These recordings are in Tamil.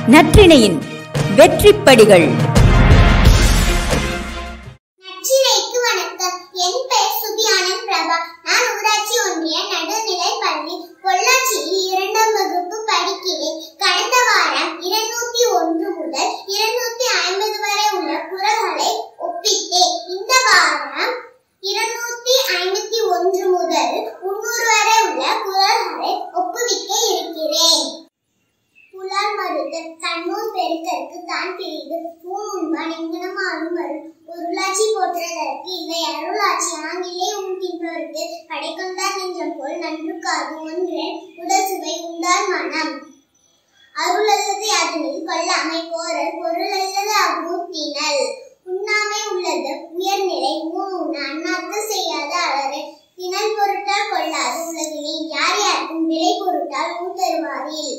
நற்றிணையின் வெற்றிப்படிகள் நச்சினைக்கு வணக்கம் என் பெயர் சுபியானந்த் பிரபா நான் ஊராட்சி ஒன்றிய நடுநிலை பள்ளி பொள்ளாச்சியில் இரண்டாம் வகுப்பு படிக்கிறேன் கடந்த வாரம் இருநூத்தி ஒன்று முதல் இருநூத்தி ஐம்பது வரை உள்ள குரல்களை ஒப்பிட்டேன் இந்த வாரம் இருநூத்தி ஐம்பத்தி ஒன்று முதல் முன்னூறு வரை உள்ள குரல்களை ஒப்புவிக்க இருக்கிறேன் புலால் மறுத்து கண்ணூர் பெருக்கற்கு தான் பிரிது பூமுன்பான் எங்கனமாலும் வரும் பொருளாட்சி போற்றுவதற்கு இல்லை அருளாட்சி ஆங்கிலே உன் தின்பவருக்கு படைக்கொண்டார் நெஞ்சம் போல் நன்று காது ஒன்றேன் உடல் சுவை உண்டார் மனம் அருள் அல்லது அதனில் கொல்லாமை கோரல் பொருள் அல்லது அவ்வூத்தினல் உண்ணாமை உள்ளது உயர்நிலை ஊன் உண்ண அண்ணாக்கு செய்யாத அலறு திணல் பொருட்டால் கொள்ளாது உலகினை யார் யாருக்கும் விலை பொருட்டால் ஊன் தருவாரில்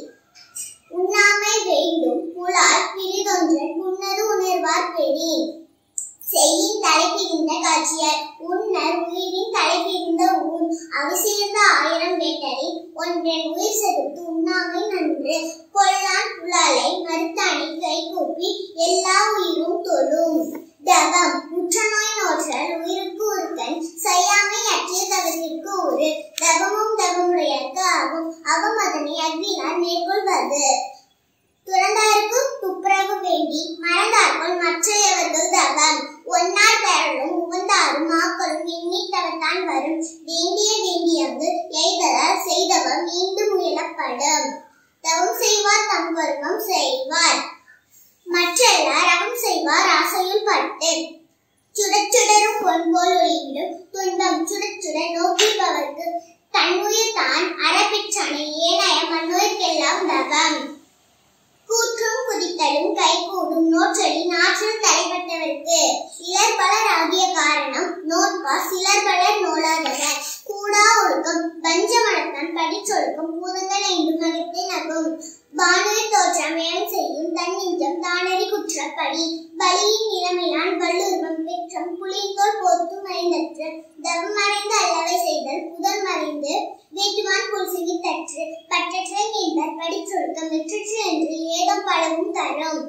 உண்ணாமை வேண்டும் புலால் பிரிதொன்றன் உண்ணது உணர்வார் பெரின் செய்யின் தலைப்பிரிந்த காட்சியார் உன்னர் உயிரின் தலைப்பிரிந்த ஊன் அவசியிருந்த ஆயிரம் வேட்டரை ஒன்றன் உயிர் செலுத்து உண்ணாமை நன்று கொல்லான் புலாலை மறுத்தாணி கை கூப்பி எல்லா உயிரும் தொழும் தவம் உற்றநோய் நோற்றல் உயிருக்கு ஒருத்தன் செய்யாமை அற்றிய தவத்திற்கு ஒரு தவமும் தவமுடையற்கு ஆகும் அவம் அதனை அன்பினால் மேற்கொள்வது துறந்தார்க்கு துப்புரவு வேண்டி மறந்தார்கள் மற்றையவர்கள் தவம் ஒன்னார் பெறலும் உவந்தாரும் மாக்களும் எண்ணித்தவத்தான் வரும் வேண்டிய வேண்டியங்கு எய்தலால் செய்தவம் மீண்டும் முயலப்படும் தவம் செய்வார் தம் கர்மம் செய்வார் மற்றெல்லார் அவம் செய்வார் ஆசையில் பட்டு சுடச்சுடரும் பொன்போல் ஒளிவிடும் துன்பம் சுடச்சுட நோக்கிப்பவர்க்கு தன்னுயிர் தான் அறப்பிச்சனை ஏனைய மண்ணுயிர்க்கெல்லாம் தவம் கூற்றும் குதித்தலும் கைகூடும் நோற்றலி நாற்றில் தலைப்பட்டவர்க்கு சிலர் பலர் ஆகிய காரணம் நோன்பா சிலர் பலர் நோலாதவர் கூடா ஒழுக்கம் வஞ்சமனத்தான் படிச்சொழுக்கம் பூதங்கள் ஐந்து மகத்தை நகும் பானுவை தோற்றம் வேம் செய்யும் தன்னிஞ்சம் தானறி குற்றப்படி பலியின் நிலைமையான் வல்லுருவம் பெற்றம் புலித்தோல் போத்து மறைந்தற்று தவம் மறைந்து அல்லவை செய்தல் புதல் மறைந்து வேட்டுவான் புல்சிகி தற்று பற்றற்றை நீந்தர் படிச்சொழுக்கம் வெற்றற்று என்று ஏகம் பலவும் தரும்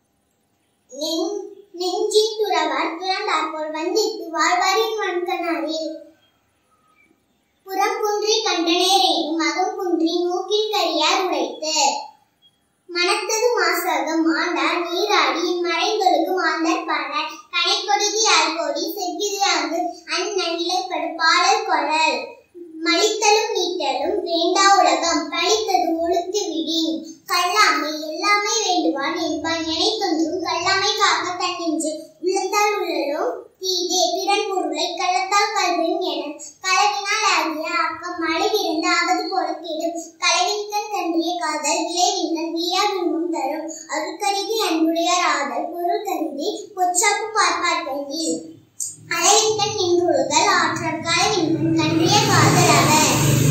நெஞ்- நெஞ்சின் துறவார் துறந்தார் போல் வந்தித்து வாழ்வாரின் வன்கனாரில் புறம் குன்றி கண்டனேரேனும் அகம் குன்றி மூக்கில் கரியார் உடைத்து மனத்தது மாசாகம் ஆண்டார் நீராடி மறைந்தொழுகு மாந்தர் பாடல் கனைக்கொடுதி அல்கோடி செவ்விதியாங்கு அந்நன் இலைப்படு பாடல் கொரல் மலித்தலும் நீட்டலும் வேண்டா உலகம் பழித்தது ஒழுத்து விடின் கல்லாமை எல்லாமே வேண்டுவான் என்பான் எனைத்தொன்றும் கல்லாமை காக்க தன்னென்று உள்ளத்தால் உள்ளலும் தீதே பிறன் பொருளை கள்ளத்தால் கல்வின் என களவினால் ஆகிய ஆக்கம் மழைவிருந்து ஆவது போல கேடும் களவின்கண் கன்றிய காதல் விளைவின்கண் வீயா பின்பம் தரும் அருக்கருதி அன்புடையார் ஆதல் பொருள் கருதி பொச்சாப்பு பார்ப்பார்களில் அளவின்கண் நின்றுழுதல் ஆற்றல் களவின்கண் கன்றிய காதல் அவர்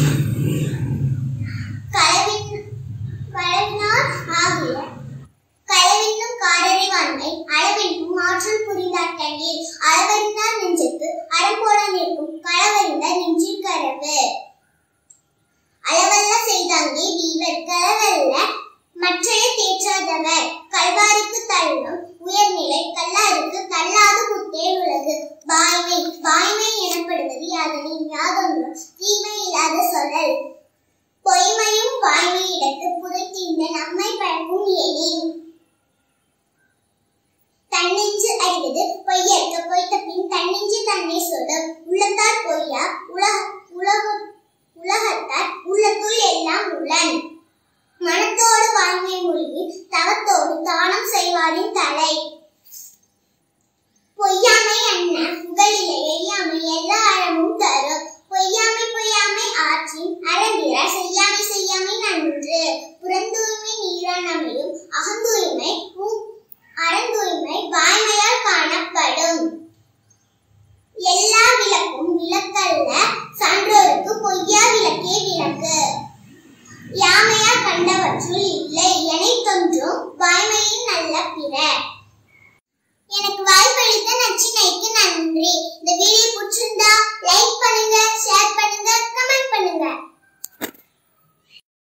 களவின் களவினால் ஆகிய களவென்னும் காரறிவாண்மை அளவென்னும் ஆற்றல் புரிந்தாட்டனில் அளவறிந்தார் நெஞ்சுக்கு அறம் போல நிற்கும் களவறிந்த நெஞ்சின் கரவு அளவல்ல செய்தாங்கே வீவர் களவல்ல மற்றைய தேற்றாதவர் கல்வாரிக்கு தள்ளும் உயர்நிலை கல்லாருக்கு தள்ளாத புத்தே உலகு வாய்மை வாய்மை எனப்படுவது யாதனின் யாதொன்றும் தீமை இல்லாத சொல்லல் பொய்மையும் வாய்மை இடத்து புதைத்தீந்த நம்மை பழக்கும் எனின் தன்னெஞ்சு அறிவது பொய்யற்க பொய்த்த பின் தன்னெஞ்சு தன்னை சொல்லும் உள்ளத்தார் பொய்யா உலக உலக உலகத்தார் உள்ளத்துள் எல்லாம் உளன் மனத்தோடு வாய்மை மூழ்கி தவத்தோடு தானம் செய்வாரின் தலை பொய்யாமை அண்ண புகழிலை எய்யாமை எல்லா அறமும் தரும்